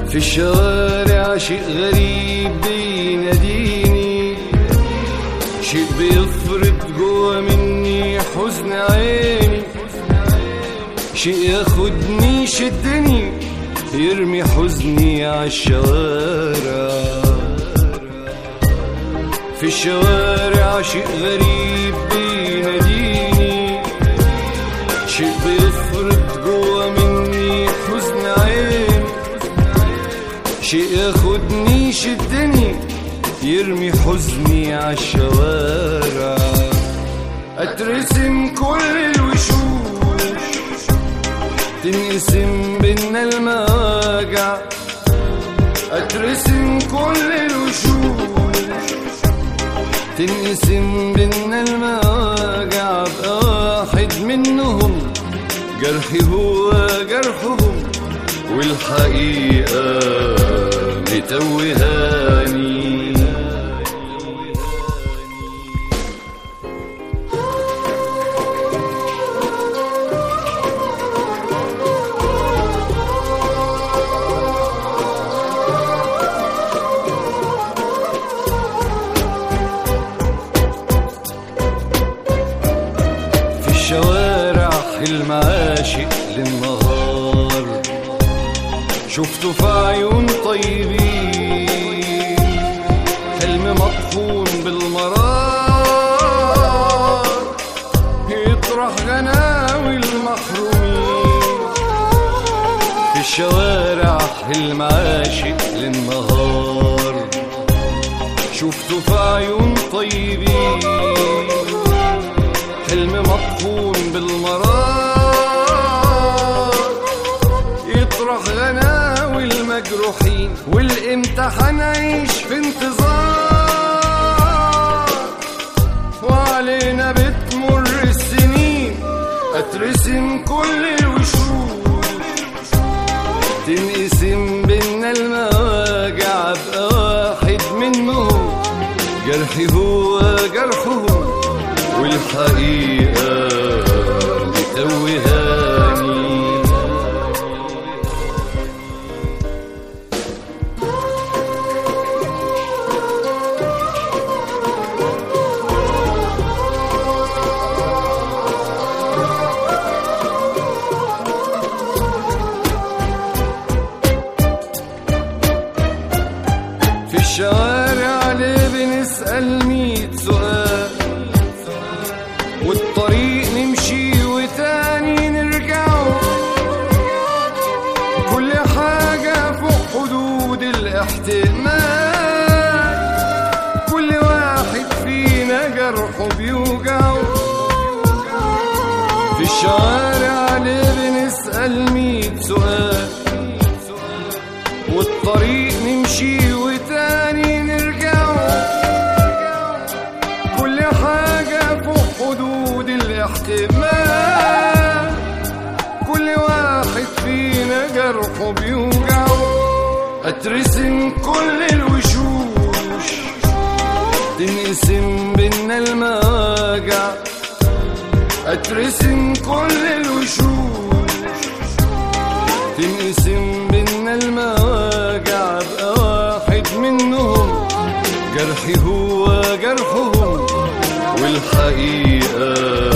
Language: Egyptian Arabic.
في الشوارع شيء غريب بيناديني شيء بيفرض جوا مني حزن عيني شيء ياخدني يشدني يرمي حزني عالشوارع في الشوارع شيء غريب بيناديني شيء بيفرض جوا مني حزن عيني شيء ياخدني يشدني يرمي حزني عالشوارع اترسم كل الوشوش تنقسم بينا المواجع اترسم كل الوشوش تنقسم بينا المواجع ابقى واحد منهم جرحي هو جرحهم والحقيقة متوهاني في الشوارع حلم عاشق للنهار شفته في عيون طيبين حلم مطحون بالمرار يطرح غناوي المحرومين في الشوارع حلم عاشق للنهار شفته في عيون طيبين حلم مطحون بالمرار يطرح غناوي المجروحين والامتى حنعيش في انتظار وعلينا بتمر السنين اترسم كل الوشوش تنقسم بينا المواجع ابقى واحد منهم جرحي هو جرحهم والحقيقة متوهاني في الشوارع ليه بنسأل ميت سؤال والطريق نمشي وتاني نرجعه كل حاجة فوق حدود الاحتمال كل واحد فينا جرحه بيوجعه في الشوارع ليه بنسأل ميت سؤال والطريق نمشي وتاني نرجعه كل حاجة فوق حدود الاحتمال كل واحد فينا جرحه بيوجعه اترسم كل الوشوش تنقسم بينا المواجع اترسم كل الوشوش تنقسم بينا المواجع ابقى واحد منهم جرحي هو جرحهم والحقيقة